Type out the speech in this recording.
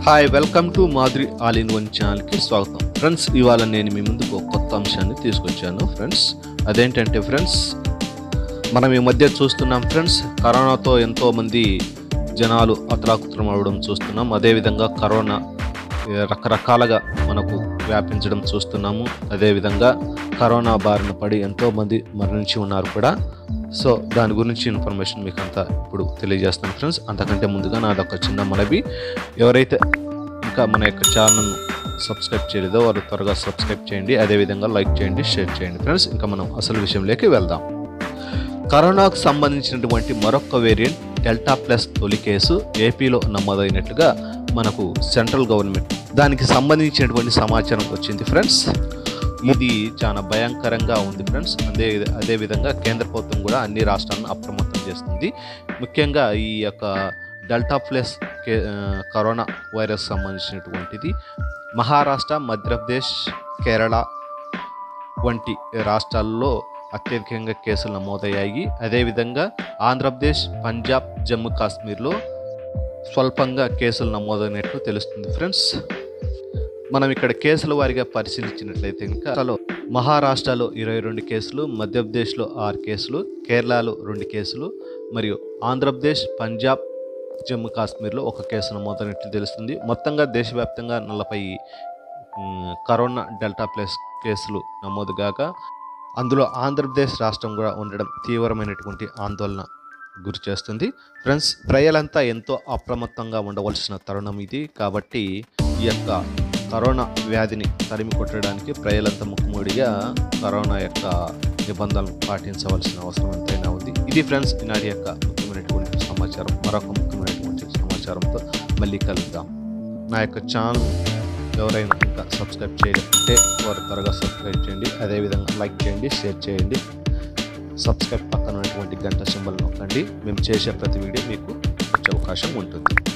hi welcome to Madhuri all in one ఛానల్కి స్వాగతం friends ఇవాళ నేను మీ ముందుకు ఒక కొత్త అంశాన్ని తీసుకొచ్చాను ఫ్రెండ్స్ అదేంటంటే ఫ్రెండ్స్ మనం ఈ మధ్య చూస్తున్నాం ఫ్రెండ్స్ కరోనాతో ఎంతో మంది జనాలు అతలాకుతలం అవడం చూస్తున్నాం అదేవిధంగా కరోనా ఏ, రకరకాలుగా మనకు వ్యాపించడం చూస్తున్నాము అదేవిధంగా కరోనా బారిన పడి ఎంతో మంది మరణించి ఉన్నారు కూడా సో దాని గురించి ఇన్ఫర్మేషన్ మీకు అంతా ఇప్పుడు తెలియజేస్తాను ఫ్రెండ్స్ అంతకంటే ముందుగా నాదొక చిన్న మనవి ఎవరైతే ఇంకా మన యొక్క ఛానల్ను సబ్స్క్రైబ్ చేయలేదో వారు త్వరగా సబ్స్క్రైబ్ చేయండి అదేవిధంగా లైక్ చేయండి షేర్ చేయండి ఫ్రెండ్స్ ఇంకా మనం అసలు విషయంలోకి వెళ్దాం కరోనాకు సంబంధించినటువంటి మరొక వేరియంట్ డెల్టా ప్లస్ తొలి కేసు ఏపీలో నమోదైనట్టుగా మనకు సెంట్రల్ గవర్నమెంట్ దానికి సంబంధించినటువంటి సమాచారం వచ్చింది ఫ్రెండ్స్ ఇది చాలా భయంకరంగా ఉంది ఫ్రెండ్స్ అదే అదేవిధంగా కేంద్ర ప్రభుత్వం కూడా అన్ని రాష్ట్రాలను అప్రమత్తం చేస్తుంది ముఖ్యంగా ఈ యొక్క డెల్టా ప్లస్ కే ఆ, కరోనా వైరస్ సంబంధించినటువంటిది మహారాష్ట్ర మధ్యప్రదేశ్ కేరళ వంటి రాష్ట్రాల్లో అత్యధికంగా కేసులు నమోదయ్యాయి అదేవిధంగా ఆంధ్రప్రదేశ్ పంజాబ్ జమ్మూ కాశ్మీర్లో స్వల్పంగా కేసులు నమోదైనట్లు తెలుస్తుంది ఫ్రెండ్స్ మనం ఇక్కడ కేసుల వారిగా పరిశీలించినట్లయితే ఇంకా అసలు మహారాష్ట్రలో ఇరవై రెండు కేసులు మధ్యప్రదేశ్లో ఆరు కేసులు కేరళలో రెండు కేసులు మరియు ఆంధ్రప్రదేశ్ పంజాబ్ జమ్మూ కాశ్మీర్లో ఒక కేసు నమోదైనట్లు తెలుస్తుంది మొత్తంగా దేశవ్యాప్తంగా నలభై ఉమ్, కరోనా డెల్టా ప్లస్ కేసులు నమోదు కాగా అందులో ఆంధ్రప్రదేశ్ రాష్ట్రం కూడా ఉండడం తీవ్రమైనటువంటి ఆందోళన గురి చేస్తుంది ఫ్రెండ్స్ ప్రజలంతా ఎంతో అప్రమత్తంగా ఉండవలసిన తరుణం ఇది కాబట్టి ఈ యొక్క కరోనా వ్యాధిని తరిమి కొట్టడానికి ప్రజలంతా ముక్కుముడిగా కరోనా యొక్క నిబంధనలు పాటించవలసిన అవసరం ఎంతైనా ఉంది ఇది ఫ్రెండ్స్ ఈనాటి యొక్క ముఖ్యమైనటువంటి సమాచారం మరొక ముఖ్యమైనటువంటి సమాచారంతో మళ్ళీ కలుద్దాం నా యొక్క ఛానల్ ఎవరైనా ఇంకా సబ్స్క్రైబ్ చేయలేకుంటే వారు త్వరగా సబ్స్క్రైబ్ చేయండి అదేవిధంగా లైక్ చేయండి షేర్ చేయండి సబ్స్క్రైబ్ పక్కన ఉన్నటువంటి గంట సింబల్ నొక్కండి మేము చేసే ప్రతి వీడియో మీకు వచ్చే అవకాశం ఉంటుంది